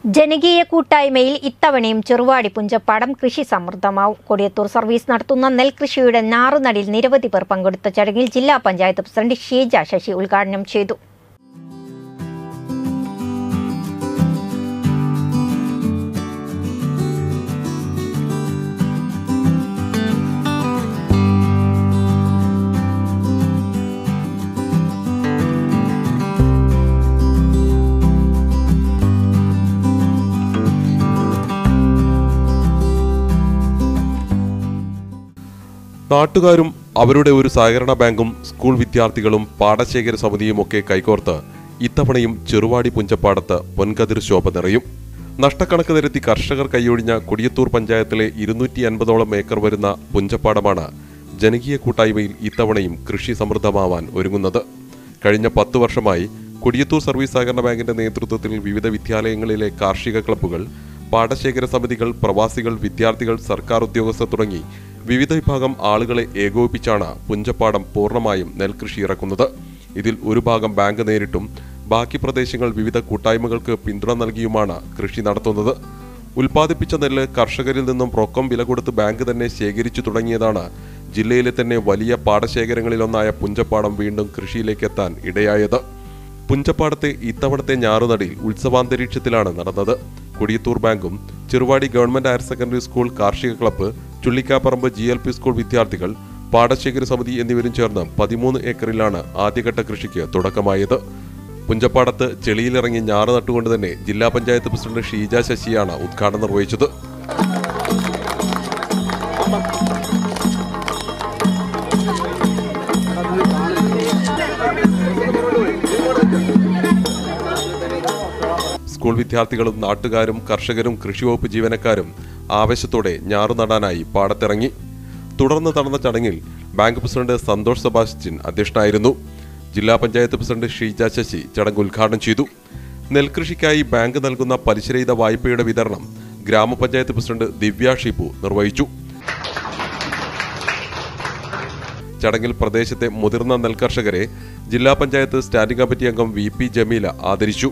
ജനകീയ കൂട്ടായ്മയിൽ ഇത്തവണയും ചെറുവാടി പുഞ്ചപ്പാടം കൃഷി സമൃദ്ധമാവും കൊടിയത്തൂർ സർവീസ് നടത്തുന്ന നെൽകൃഷിയുടെ ഞാറുനടിൽ നിരവധി പേർ പങ്കെടുത്ത ചടങ്ങിൽ ജില്ലാ പഞ്ചായത്ത് പ്രസിഡന്റ് ഷീജ ശശി ഉദ്ഘാടനം ചെയ്തു നാട്ടുകാരും അവരുടെ ഒരു സഹകരണ ബാങ്കും സ്കൂൾ വിദ്യാർത്ഥികളും പാടശേഖര സമിതിയും ഒക്കെ കൈകോർത്ത് ഇത്തവണയും ചെറുവാടി പുഞ്ചപ്പാടത്ത് പൊൻകതിർ ശോഭ നിറയും നഷ്ടക്കണക്ക് നിരത്തി കർഷകർ കൈയൊഴിഞ്ഞ കൊടിയത്തൂർ പഞ്ചായത്തിലെ ഇരുന്നൂറ്റി അൻപതോളം ഏക്കർ വരുന്ന പുഞ്ചപ്പാടമാണ് ജനകീയ കൂട്ടായ്മയിൽ ഇത്തവണയും കൃഷി സമൃദ്ധമാവാൻ ഒരുങ്ങുന്നത് കഴിഞ്ഞ പത്തു വർഷമായി കൊടിയത്തൂർ സർവീസ് സഹകരണ ബാങ്കിന്റെ നേതൃത്വത്തിൽ വിവിധ വിദ്യാലയങ്ങളിലെ കാർഷിക ക്ലബ്ബുകൾ പാടശേഖര സമിതികൾ പ്രവാസികൾ വിദ്യാർത്ഥികൾ സർക്കാർ ഉദ്യോഗസ്ഥർ തുടങ്ങി വിവിധ വിഭാഗം ആളുകളെ ഏകോപിപ്പിച്ചാണ് പുഞ്ചപ്പാടം പൂർണ്ണമായും നെൽകൃഷി ഇറക്കുന്നത് ഇതിൽ ഒരു ഭാഗം ബാങ്ക് നേരിട്ടും ബാക്കി പ്രദേശങ്ങൾ വിവിധ കൂട്ടായ്മകൾക്ക് പിന്തുണ നൽകിയുമാണ് കൃഷി നടത്തുന്നത് ഉൽപ്പാദിപ്പിച്ച നെല്ല് കർഷകരിൽ നിന്നും റൊക്കം വില കൊടുത്ത് ബാങ്ക് തന്നെ ശേഖരിച്ചു തുടങ്ങിയതാണ് ജില്ലയിലെ തന്നെ വലിയ പാടശേഖരങ്ങളിലൊന്നായ പുഞ്ചപ്പാടം വീണ്ടും കൃഷിയിലേക്ക് എത്താൻ ഇടയായത് പുഞ്ചപ്പാടത്തെ ഇത്തവണത്തെ ഞാറുനടിയിൽ ഉത്സവാന്തരീക്ഷത്തിലാണ് നടന്നത് കൊടിയത്തൂർ ബാങ്കും Cheruvadi government higher secondary school കാർഷിക club Chullikkaparamba G L P school വിദ്യാർത്ഥികൾ പാടശേഖര സമിതി എന്നിവരും ചേർന്ന് പതിമൂന്ന് ഏക്കറിലാണ് ആദ്യഘട്ട കൃഷിക്ക് തുടക്കമായത് പുഞ്ചപ്പാടത്ത് ചെളിയിലിറങ്ങി ഞാറ് നട്ടുകൊണ്ട് തന്നെ ജില്ലാ പഞ്ചായത്ത് പ്രസിഡന്റ് ഷീജ ശശിയാണ് ഉദ്ഘാടനം നിർവഹിച്ചത് സ്കൂൾ വിദ്യാർത്ഥികളും നാട്ടുകാരും കർഷകരും കൃഷിവകുപ്പ് ജീവനക്കാരും ആവേശത്തോടെ ഞാറു നടാനായി പാടത്തിറങ്ങി തുടർന്ന് നടന്ന ചടങ്ങിൽ ബാങ്ക് പ്രസിഡന്റ് സന്തോഷ് സെബാസ്റ്റ്യൻ അധ്യക്ഷനായിരുന്നു ജില്ലാ പഞ്ചായത്ത് പ്രസിഡന്റ് ഷീജ ശശി ചടങ്ങ് ഉദ്ഘാടനം ചെയ്തു നെൽകൃഷിക്കായി ബാങ്ക് നൽകുന്ന പലിശരഹിത വായ്പയുടെ വിതരണം ഗ്രാമപഞ്ചായത്ത് പ്രസിഡന്റ് ദിവ്യ ഷിപ്പു നിർവഹിച്ചു ചടങ്ങിൽ പ്രദേശത്തെ മുതിർന്ന നെൽകർഷകരെ ജില്ലാ പഞ്ചായത്ത് സ്റ്റാൻഡിംഗ് കമ്മിറ്റി അംഗം വി പി ജമീല ആദരിച്ചു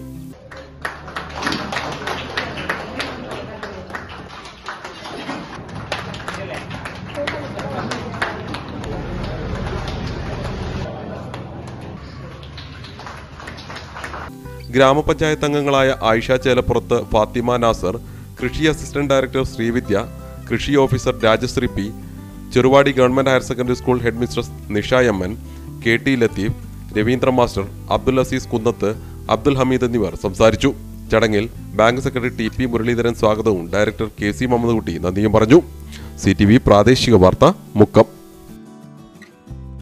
ഗ്രാമപഞ്ചായത്ത് അംഗങ്ങളായ ആയിഷ ചേലപ്പുറത്ത് ഫാത്തിമ നാസർ കൃഷി അസിസ്റ്റന്റ് ഡയറക്ടർ ശ്രീവിദ്യ കൃഷി officer Rajasree P Cheruvadi government higher secondary school headmistress Nisha എമ്മൻ K T Latheef Raveendra master Abdul Azeez Kunnath Abdul Hameed എന്നിവർ സംസാരിച്ചു ചടങ്ങിൽ bank secretary T P Muraleedharan സ്വാഗതവും ഡയറക്ടർ കെ സി മുഹമ്മദ് കുട്ടി നന്ദിയും പറഞ്ഞു സി ടി വി പ്രാദേശിക വാർത്ത മുക്കം